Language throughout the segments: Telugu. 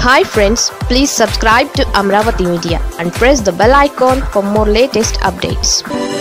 hi friends please subscribe to Amaravati media and press the bell icon for more latest updates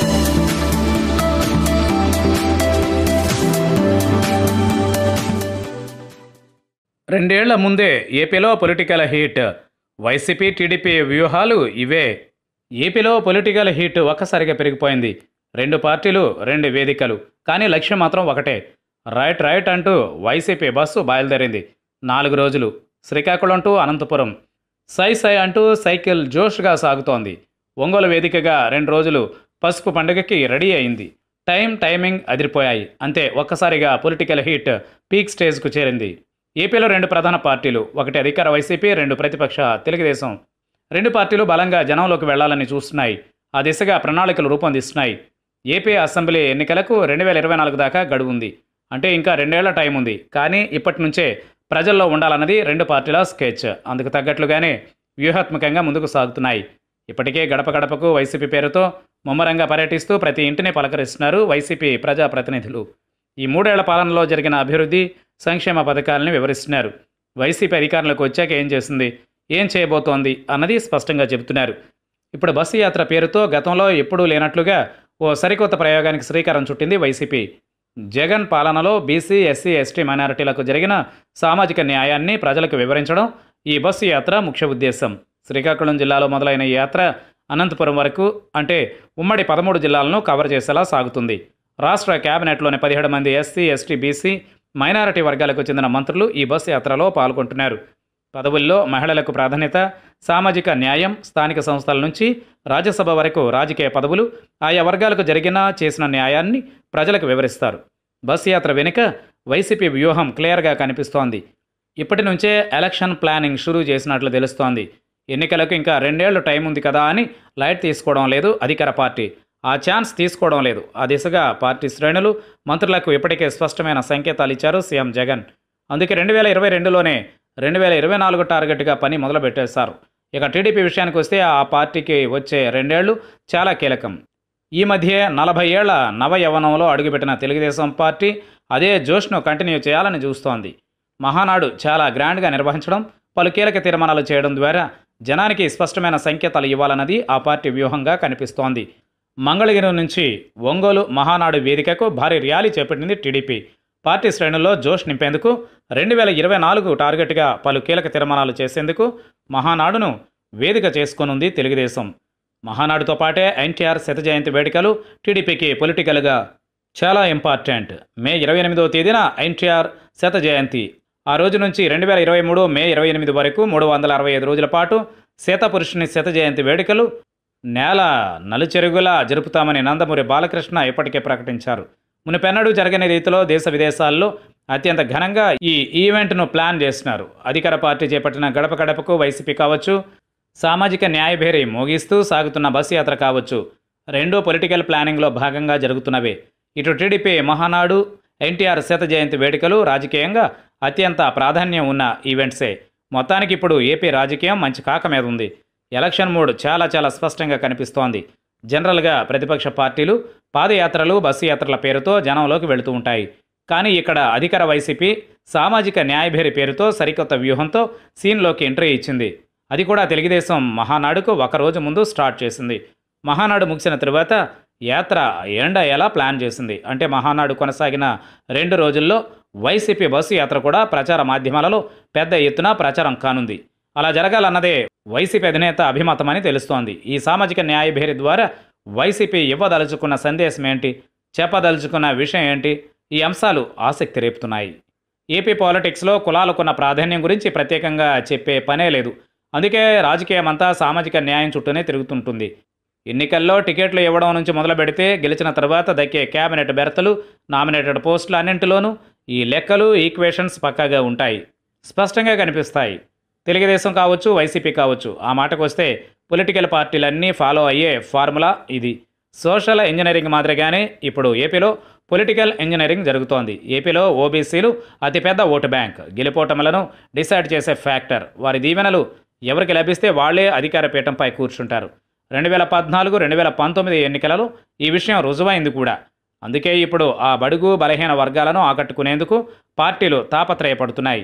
రెండేళ్ల ముందే ఏపీలో పొలిటికల్ హీట్ వైసీపీ టీడీపీ వ్యూహాలు ఇవే ఏపీలో పొలిటికల్ హీట్ ఒక్కసారిగా పెరిగిపోయింది రెండు పార్టీలు రెండు వేదికలు కానీ లక్ష్యం మాత్రం ఒకటే రైట్ రైట్ అంటూ వైసీపీ బస్సు బయలుదేరింది నాలుగు రోజులు శ్రీకాకుళం టు అనంతపురం సై సై అంటూ సైకిల్ జోష్గా సాగుతోంది ఒంగోలు వేదికగా రెండు రోజులు పసుపు పండుగకి రెడీ అయింది టైం టైమింగ్ అదిరిపోయాయి అంతే ఒక్కసారిగా పొలిటికల్ హీట్ పీక్ స్టేజ్కు చేరింది ఏపీలో రెండు ప్రధాన పార్టీలు ఒకటి అధికార వైసీపీ రెండు ప్రతిపక్ష తెలుగుదేశం రెండు పార్టీలు బలంగా జనంలోకి వెళ్లాలని చూస్తున్నాయి ఆ దిశగా ప్రణాళికలు రూపొందిస్తున్నాయి ఏపీ అసెంబ్లీ ఎన్నికలకు రెండు వేల ఇరవై నాలుగు దాకా గడువు ఉంది అంటే ఇంకా రెండేళ్ల టైం ఉంది కానీ ఇప్పటి నుంచే ప్రజల్లో ఉండాలన్నది రెండు పార్టీల స్కెచ్ అందుకు తగ్గట్లుగానే వ్యూహాత్మకంగా ముందుకు సాగుతున్నాయి ఇప్పటికే గడప గడపకు వైసీపీ పేరుతో ముమ్మరంగా పర్యటిస్తూ ప్రతి ఇంటిని పలకరిస్తున్నారు వైసీపీ ప్రజాప్రతినిధులు ఈ మూడేళ్ల పాలనలో జరిగిన అభివృద్ధి సంక్షేమ పథకాలను వివరిస్తున్నారు వైసీపీ అధికారంలోకి వచ్చాక ఏం చేసింది ఏం చేయబోతోంది అన్నది స్పష్టంగా చెబుతున్నారు ఇప్పుడు బస్సు యాత్ర పేరుతో గతంలో ఎప్పుడూ లేనట్లుగా ఓ సరికొత్త ప్రయోగానికి శ్రీకారం చుట్టింది వైసీపీ జగన్ పాలనలో బీసీ ఎస్సీ ఎస్టీ మైనారిటీలకు జరిగిన సామాజిక న్యాయాన్ని ప్రజలకు వివరించడం ఈ బస్సు యాత్ర ముఖ్య ఉద్దేశం శ్రీకాకుళం జిల్లాలో మొదలైన ఈ యాత్ర అనంతపురం వరకు అంటే ఉమ్మడి పదమూడు జిల్లాలను కవర్ చేసేలా సాగుతుంది రాష్ట్ర కేబినెట్లోని పదిహేడు మంది ఎస్సీ ఎస్టీ బీసీ మైనారిటీ వర్గాలకు చెందిన మంత్రులు ఈ బస్సు యాత్రలో పాల్గొంటున్నారు పదవుల్లో మహిళలకు ప్రాధాన్యత సామాజిక న్యాయం స్థానిక సంస్థల నుంచి రాజ్యసభ వరకు రాజకీయ పదవులు ఆయా వర్గాలకు జరిగిన చేసిన న్యాయాన్ని ప్రజలకు వివరిస్తారు బస్ యాత్ర వెనుక వైసీపీ వ్యూహం క్లియర్గా కనిపిస్తోంది ఇప్పటి నుంచే ఎలక్షన్ ప్లానింగ్ షురూ చేసినట్లు తెలుస్తోంది ఎన్నికలకు ఇంకా రెండేళ్లు టైం ఉంది కదా అని లైట్ తీసుకోవడం లేదు అధికార పార్టీ ఆ ఛాన్స్ తీసుకోవడం లేదు ఆ దిశగా పార్టీ శ్రేణులు మంత్రులకు ఇప్పటికే స్పష్టమైన సంకేతాలు ఇచ్చారు సీఎం జగన్ అందుకే రెండు వేల ఇరవై రెండులోనే రెండు వేల ఇరవై నాలుగు టార్గెట్గా పని మొదలుపెట్టేశారు ఇక టీడీపీ విషయానికి వస్తే ఆ పార్టీకి వచ్చే రెండేళ్లు చాలా కీలకం ఈ మధ్య నలభై ఏళ్ల నవ యవనంలో అడుగుపెట్టిన తెలుగుదేశం పార్టీ అదే జోష్ను కంటిన్యూ చేయాలని చూస్తోంది మహానాడు చాలా గ్రాండ్గా నిర్వహించడం పలు కీలక తీర్మానాలు చేయడం ద్వారా జనానికి స్పష్టమైన సంకేతాలు ఇవ్వాలన్నది ఆ పార్టీ వ్యూహంగా కనిపిస్తోంది మంగళగిరి నుంచి ఒంగోలు మహానాడు వేదికకు భారీ ర్యాలీ చేపట్టింది టీడీపీ పార్టీ శ్రేణుల్లో జోష్ నింపేందుకు రెండు వేల ఇరవై నాలుగు టార్గెట్గా పలు కీలక తీర్మానాలు చేసేందుకు మహానాడును వేదిక చేసుకోనుంది తెలుగుదేశం మహానాడుతో పాటే ఎన్టీఆర్ శత జయంతి వేడుకలు టీడీపీకి పొలిటికల్గా చాలా ఇంపార్టెంట్ మే ఇరవై ఎనిమిదవ తేదీన ఎన్టీఆర్ శత జయంతి ఆ రోజు నుంచి రెండు వేల ఇరవై మూడు మే ఇరవై ఎనిమిది వరకు మూడు వందల అరవై ఐదు రోజుల పాటు శతపురుషుని శత జయంతి వేడుకలు నేల నలుచెరుగులా జరుపుతామని నందమూరి బాలకృష్ణ ఇప్పటికే ప్రకటించారు మునిపెన్నడూ జరగని రీతిలో దేశ విదేశాల్లో అత్యంత ఘనంగా ఈ ఈవెంట్ను ప్లాన్ చేస్తున్నారు అధికార పార్టీ చేపట్టిన గడప గడపకు వైసీపీ కావచ్చు సామాజిక న్యాయభేరి మోగిస్తూ సాగుతున్న బస్సు యాత్ర కావచ్చు రెండూ పొలిటికల్ ప్లానింగ్లో భాగంగా జరుగుతున్నవే ఇటు టీడీపీ మహానాడు ఎన్టీఆర్ శత జయంతి వేడుకలు రాజకీయంగా అత్యంత ప్రాధాన్యం ఉన్న ఈవెంట్సే మొత్తానికి ఇప్పుడు ఏపీ రాజకీయం మంచి కాక మీద ఉంది ఎలక్షన్ మూడ్ చాలా చాలా స్పష్టంగా కనిపిస్తోంది జనరల్గా ప్రతిపక్ష పార్టీలు పాదయాత్రలు బస్సు యాత్రల పేరుతో జనంలోకి వెళుతూ ఉంటాయి కానీ ఇక్కడ అధికార వైసీపీ సామాజిక న్యాయభేరి పేరుతో సరికొత్త వ్యూహంతో సీన్లోకి ఎంట్రీ ఇచ్చింది అది కూడా తెలుగుదేశం మహానాడుకు ఒక రోజు ముందు స్టార్ట్ చేసింది మహానాడు ముగిసిన తరువాత యాత్ర ఎండ ఎలా ప్లాన్ చేసింది అంటే మహానాడు కొనసాగిన రెండు రోజుల్లో వైసీపీ బస్సు యాత్ర కూడా ప్రచార మాధ్యమాలలో పెద్ద ఎత్తున ప్రచారం కానుంది అలా జరగాలన్నదే వైసీపీ అధినేత అభిమతమని తెలుస్తోంది ఈ సామాజిక న్యాయభేరి ద్వారా వైసీపీ ఇవ్వదలుచుకున్న సందేశం ఏంటి చెప్పదలుచుకున్న విషయం ఏంటి ఈ అంశాలు ఆసక్తి రేపుతున్నాయి ఏపీ పాలిటిక్స్లో కులాలకున్న ప్రాధాన్యం గురించి ప్రత్యేకంగా చెప్పే పనే లేదు అందుకే రాజకీయం అంతా సామాజిక న్యాయం చుట్టూనే తిరుగుతుంటుంది ఎన్నికల్లో టికెట్లు ఇవ్వడం నుంచి మొదలు పెడితే గెలిచిన తర్వాత దక్కే క్యాబినెట్ బెర్తలు నామినేటెడ్ పోస్టులు అన్నింటిలోనూ ఈ లెక్కలు ఈక్వేషన్స్ పక్కాగా ఉంటాయి స్పష్టంగా కనిపిస్తాయి తెలుగుదేశం కావచ్చు వైసీపీ కావచ్చు ఆ మాటకు వస్తే పొలిటికల్ పార్టీలన్నీ ఫాలో అయ్యే ఫార్ములా ఇది సోషల్ ఇంజనీరింగ్ మాదిరిగానే ఇప్పుడు ఏపీలో పొలిటికల్ ఇంజనీరింగ్ జరుగుతోంది ఏపీలో ఓబీసీలు అతిపెద్ద ఓటు బ్యాంక్ గెలుపోటములను డిసైడ్ చేసే ఫ్యాక్టర్ వారి దీవెనలు ఎవరికి లభిస్తే వాళ్లే అధికార పీఠంపై కూర్చుంటారు రెండు వేల పద్నాలుగు రెండు వేల పంతొమ్మిది ఎన్నికలలో ఈ విషయం రుజువైంది కూడా అందుకే ఇప్పుడు ఆ బడుగు బలహీన వర్గాలను ఆకట్టుకునేందుకు పార్టీలు తాపత్రయపడుతున్నాయి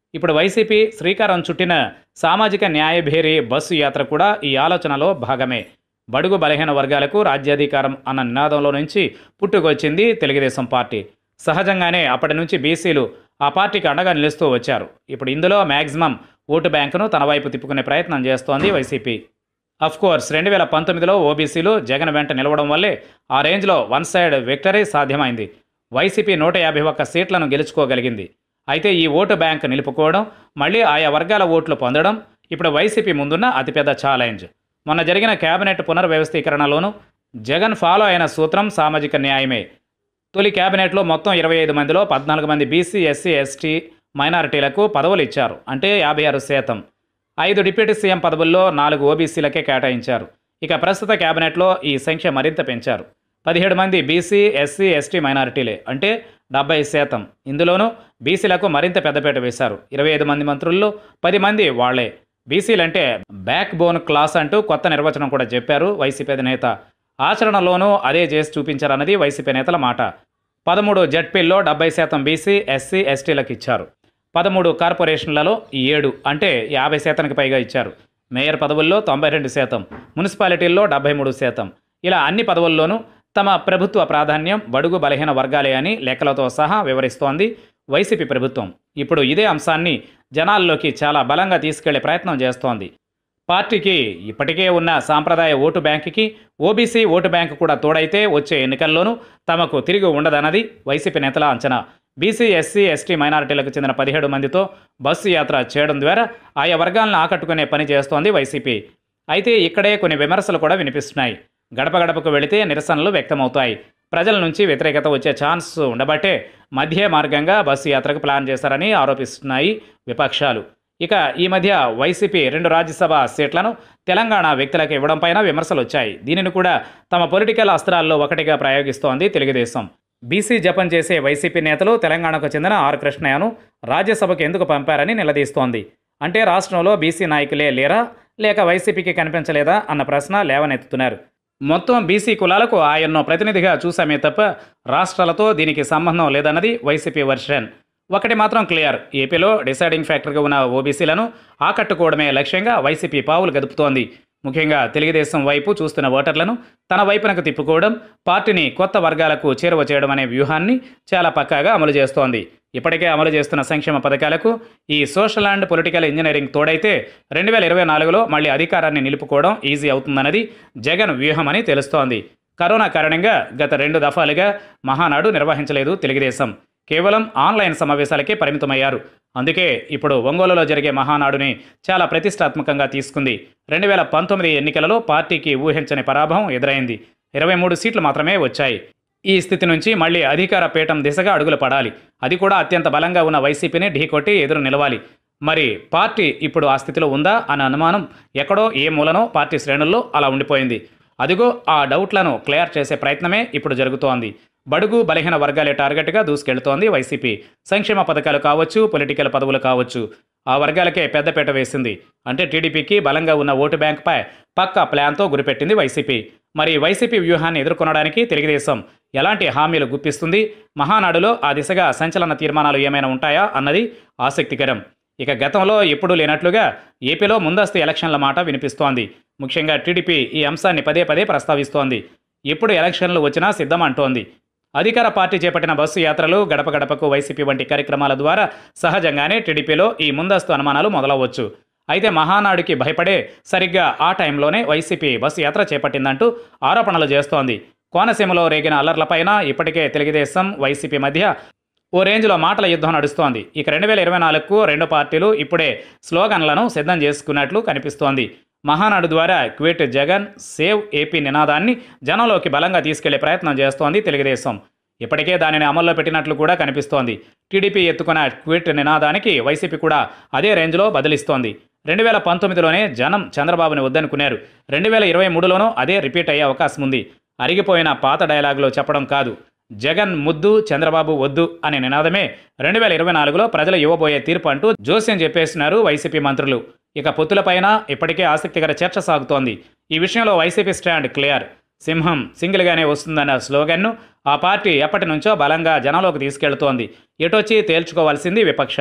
ఇప్పుడు వైసీపీ శ్రీకారం చుట్టిన సామాజిక న్యాయభేరి బస్సు యాత్ర కూడా ఈ ఆలోచనలో భాగమే బడుగు బలహీన వర్గాలకు రాజ్యాధికారం అన్న నినాదంలో నుంచి పుట్టుకొచ్చింది తెలుగుదేశం పార్టీ సహజంగానే అప్పటి నుంచి బీసీలు ఆ పార్టీకి అండగా నిలుస్తూ వచ్చారు ఇప్పుడు ఇందులో మ్యాక్సిమం ఓటు బ్యాంకును తన వైపు తిప్పుకునే ప్రయత్నం చేస్తోంది వైసీపీ కోర్స్ రెండు వేల పంతొమ్మిదిలో ఓబీసీలు జగన్ వెంట నిలవడం వల్లే ఆ రేంజ్లో వన్ సైడ్ విక్టరీ సాధ్యమైంది వైసీపీ నూట యాభై ఒక్క సీట్లను గెలుచుకోగలిగింది అయితే ఈ ఓటు బ్యాంక్ నిలుపుకోవడం మళ్ళీ ఆయా వర్గాల ఓట్లు పొందడం ఇప్పుడు వైసీపీ ముందున్న అతిపెద్ద ఛాలెంజ్ మొన్న జరిగిన కేబినెట్ పునర్వ్యవస్థీకరణలోనూ జగన్ ఫాలో అయిన సూత్రం సామాజిక న్యాయమే తొలి కేబినెట్లో మొత్తం ఇరవై ఐదు మందిలో పద్నాలుగు మంది బీసీ ఎస్సీ ఎస్టీ మైనారిటీలకు పదవులు ఇచ్చారు అంటే యాభై ఆరు శాతం ఐదు డిప్యూటీ సీఎం పదవుల్లో నాలుగు ఓబీసీలకే కేటాయించారు ఇక ప్రస్తుత కేబినెట్లో ఈ సంఖ్య మరింత పెంచారు పదిహేడు మంది బీసీ ఎస్సీ ఎస్టీ మైనారిటీలే అంటే డెబ్బై శాతం ఇందులోనూ బీసీలకు మరింత పెద్దపీట వేశారు ఇరవై ఐదు మంది మంత్రుల్లో పది మంది వాళ్లే బీసీలంటే బ్యాక్ బోన్ క్లాస్ అంటూ కొత్త నిర్వచనం కూడా చెప్పారు వైసీపీ అధినేత ఆచరణలోనూ అదే చేసి చూపించారన్నది వైసీపీ నేతల మాట పదమూడు జడ్పీల్లో డెబ్బై శాతం బీసీ ఎస్సీ ఎస్టీలకు ఇచ్చారు పదమూడు కార్పొరేషన్లలో ఏడు అంటే యాభై శాతానికి పైగా ఇచ్చారు మేయర్ పదవుల్లో తొంభై రెండు శాతం మున్సిపాలిటీల్లో డెబ్బై మూడు శాతం ఇలా అన్ని పదవుల్లోనూ తమ ప్రభుత్వ ప్రాధాన్యం బడుగు బలహీన వర్గాలే అని లెక్కలతో సహా వివరిస్తోంది వైసీపీ ప్రభుత్వం ఇప్పుడు ఇదే అంశాన్ని జనాల్లోకి చాలా బలంగా తీసుకెళ్లే ప్రయత్నం చేస్తోంది పార్టీకి ఇప్పటికే ఉన్న సాంప్రదాయ ఓటు బ్యాంకుకి ఓబీసీ ఓటు బ్యాంకు కూడా తోడైతే వచ్చే ఎన్నికల్లోనూ తమకు తిరిగి ఉండదన్నది వైసీపీ నేతల అంచనా బీసీ ఎస్సీ ఎస్టీ మైనారిటీలకు చెందిన పదిహేడు మందితో బస్సు యాత్ర చేయడం ద్వారా ఆయా వర్గాలను ఆకట్టుకునే పని చేస్తోంది వైసీపీ అయితే ఇక్కడే కొన్ని విమర్శలు కూడా వినిపిస్తున్నాయి గడప గడపకు వెళితే నిరసనలు వ్యక్తమవుతాయి ప్రజల నుంచి వ్యతిరేకత వచ్చే ఛాన్స్ ఉండబట్టే మధ్య మార్గంగా బస్సు యాత్రకు ప్లాన్ చేశారని ఆరోపిస్తున్నాయి విపక్షాలు ఇక ఈ మధ్య వైసీపీ రెండు రాజ్యసభ సీట్లను తెలంగాణ వ్యక్తులకు ఇవ్వడంపైన విమర్శలు వచ్చాయి దీనిని కూడా తమ పొలిటికల్ అస్త్రాల్లో ఒకటిగా ప్రయోగిస్తోంది తెలుగుదేశం బీసీ జపం చేసే వైసీపీ నేతలు తెలంగాణకు చెందిన ఆర్ కృష్ణయ్యను రాజ్యసభకు ఎందుకు పంపారని నిలదీస్తోంది అంటే రాష్ట్రంలో బీసీ నాయకులే లేరా లేక వైసీపీకి కనిపించలేదా అన్న ప్రశ్న లేవనెత్తుతున్నారు మొత్తం బీసీ కులాలకు ఆయన్ను ప్రతినిధిగా చూసామే తప్ప రాష్ట్రాలతో దీనికి సంబంధం లేదన్నది వైసీపీ వర్షన్ ఒకటి మాత్రం క్లియర్ ఏపీలో డిసైడింగ్ ఫ్యాక్టర్గా ఉన్న ఓబీసీలను ఆకట్టుకోవడమే లక్ష్యంగా వైసీపీ పావులు గదుపుతోంది ముఖ్యంగా తెలుగుదేశం వైపు చూస్తున్న ఓటర్లను తన వైపునకు తిప్పుకోవడం పార్టీని కొత్త వర్గాలకు చేరువ చేయడం అనే వ్యూహాన్ని చాలా పక్కాగా అమలు చేస్తోంది ఇప్పటికే అమలు చేస్తున్న సంక్షేమ పథకాలకు ఈ సోషల్ అండ్ పొలిటికల్ ఇంజనీరింగ్ తోడైతే రెండు వేల ఇరవై నాలుగులో మళ్ళీ అధికారాన్ని నిలుపుకోవడం ఈజీ అవుతుందన్నది జగన్ వ్యూహమని తెలుస్తోంది కరోనా కారణంగా గత రెండు దఫాలుగా మహానాడు నిర్వహించలేదు తెలుగుదేశం కేవలం ఆన్లైన్ సమావేశాలకే పరిమితమయ్యారు అందుకే ఇప్పుడు ఒంగోలులో జరిగే మహానాడుని చాలా ప్రతిష్టాత్మకంగా తీసుకుంది రెండు వేల పంతొమ్మిది ఎన్నికలలో పార్టీకి ఊహించని పరాభవం ఎదురైంది ఇరవై మూడు సీట్లు మాత్రమే వచ్చాయి ఈ స్థితి నుంచి మళ్ళీ అధికార పీఠం దిశగా అడుగులు పడాలి అది కూడా అత్యంత బలంగా ఉన్న వైసీపీని ఢీకొట్టి ఎదురు నిలవాలి మరి పార్టీ ఇప్పుడు ఆ స్థితిలో ఉందా అన్న అనుమానం ఎక్కడో ఏ మూలనో పార్టీ శ్రేణుల్లో అలా ఉండిపోయింది అదిగో ఆ డౌట్లను క్లియర్ చేసే ప్రయత్నమే ఇప్పుడు జరుగుతోంది బడుగు బలహీన వర్గాలే టార్గెట్గా దూసుకెళ్తోంది వైసీపీ సంక్షేమ పథకాలు కావచ్చు పొలిటికల్ పదవులు కావచ్చు ఆ వర్గాలకే పెద్దపీట వేసింది అంటే టీడీపీకి బలంగా ఉన్న ఓటు బ్యాంక్పై పక్కా ప్లాన్తో గురిపెట్టింది వైసీపీ మరి వైసీపీ వ్యూహాన్ని ఎదుర్కొనడానికి తెలుగుదేశం ఎలాంటి హామీలు గుప్పిస్తుంది మహానాడులో ఆ దిశగా సంచలన తీర్మానాలు ఏమైనా ఉంటాయా అన్నది ఆసక్తికరం ఇక గతంలో ఎప్పుడూ లేనట్లుగా ఏపీలో ముందస్తు ఎలక్షన్ల మాట వినిపిస్తోంది ముఖ్యంగా టీడీపీ ఈ అంశాన్ని పదే పదే ప్రస్తావిస్తోంది ఎప్పుడు ఎలక్షన్లు వచ్చినా సిద్ధం అంటోంది అధికార పార్టీ చేపట్టిన బస్సు యాత్రలు గడప గడపకు వైసీపీ వంటి కార్యక్రమాల ద్వారా సహజంగానే టీడీపీలో ఈ ముందస్తు అనుమానాలు మొదలవచ్చు అయితే మహానాడుకి భయపడే సరిగ్గా ఆ టైంలోనే వైసీపీ బస్సు యాత్ర చేపట్టిందంటూ ఆరోపణలు చేస్తోంది కోనసీమలో రేగిన అల్లర్లపైన ఇప్పటికే తెలుగుదేశం వైసీపీ మధ్య ఓ రేంజ్లో మాటల యుద్ధం నడుస్తోంది ఇక రెండు వేల ఇరవై నాలుగుకు రెండు పార్టీలు ఇప్పుడే స్లోగన్లను సిద్ధం చేసుకున్నట్లు కనిపిస్తోంది మహానాడు ద్వారా క్విట్ జగన్ సేవ్ ఏపీ నినాదాన్ని జనంలోకి బలంగా తీసుకెళ్లే ప్రయత్నం చేస్తోంది తెలుగుదేశం ఇప్పటికే దానిని అమల్లో పెట్టినట్లు కూడా కనిపిస్తోంది టీడీపీ ఎత్తుకున్న క్విట్ నినాదానికి వైసీపీ కూడా అదే రేంజ్లో బదిలిస్తోంది రెండు వేల పంతొమ్మిదిలోనే జనం చంద్రబాబుని వద్దనుకున్నారు రెండు వేల ఇరవై మూడులోనూ అదే రిపీట్ అయ్యే అవకాశం ఉంది అరిగిపోయిన పాత డైలాగులో చెప్పడం కాదు జగన్ ముద్దు చంద్రబాబు వద్దు అనే నినాదమే రెండు వేల ఇరవై నాలుగులో ప్రజలు ఇవ్వబోయే తీర్పు అంటూ జోస్యం చెప్పేస్తున్నారు వైసీపీ మంత్రులు ఇక పొత్తులపైన ఇప్పటికే ఆసక్తికర చర్చ సాగుతోంది ఈ విషయంలో వైసీపీ స్టాండ్ క్లియర్ సింహం సింగిల్గానే వస్తుందన్న స్లోగన్ను ఆ పార్టీ ఎప్పటి నుంచో బలంగా జనంలోకి తీసుకెళ్తోంది ఎటొచ్చి తేల్చుకోవాల్సింది విపక్షాలే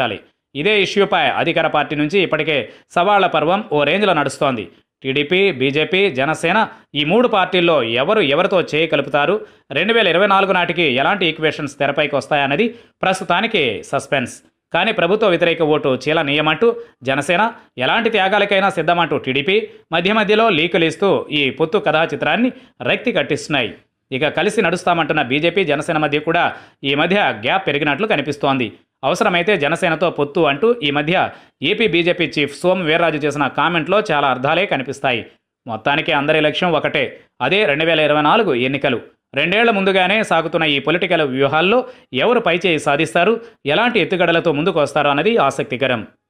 ఇదే ఇష్యూపై అధికార పార్టీ నుంచి ఇప్పటికే సవాళ్ల పర్వం ఓ రేంజ్లో నడుస్తోంది టీడీపీ బీజేపీ జనసేన ఈ మూడు పార్టీల్లో ఎవరు ఎవరితో చేయి కలుపుతారు రెండు వేల ఇరవై నాలుగు నాటికి ఎలాంటి ఈక్వేషన్స్ తెరపైకి వస్తాయన్నది ప్రస్తుతానికి సస్పెన్స్ కానీ ప్రభుత్వ వ్యతిరేక ఓటు చీల నియమంటూ జనసేన ఎలాంటి త్యాగాలకైనా సిద్ధమంటూ టీడీపీ మధ్య మధ్యలో లీకులు ఇస్తూ ఈ పొత్తు కథా చిత్రాన్ని రక్తి కట్టిస్తున్నాయి ఇక కలిసి నడుస్తామంటున్న బీజేపీ జనసేన మధ్య కూడా ఈ మధ్య గ్యాప్ పెరిగినట్లు కనిపిస్తోంది అవసరమైతే జనసేనతో పొత్తు అంటూ ఈ మధ్య AP BJP chief Som Veerraju చేసిన కామెంట్లో చాలా అర్థాలే కనిపిస్తాయి మొత్తానికి అందరి లక్ష్యం ఒకటే అదే రెండు వేల ఇరవై నాలుగు ఎన్నికలు రెండేళ్ల ముందుగానే సాగుతున్న ఈ పొలిటికల్ వ్యూహాల్లో ఎవరు పైచేయి సాధిస్తారు ఎలాంటి ఎత్తుగడలతో ముందుకు వస్తారో అన్నది ఆసక్తికరం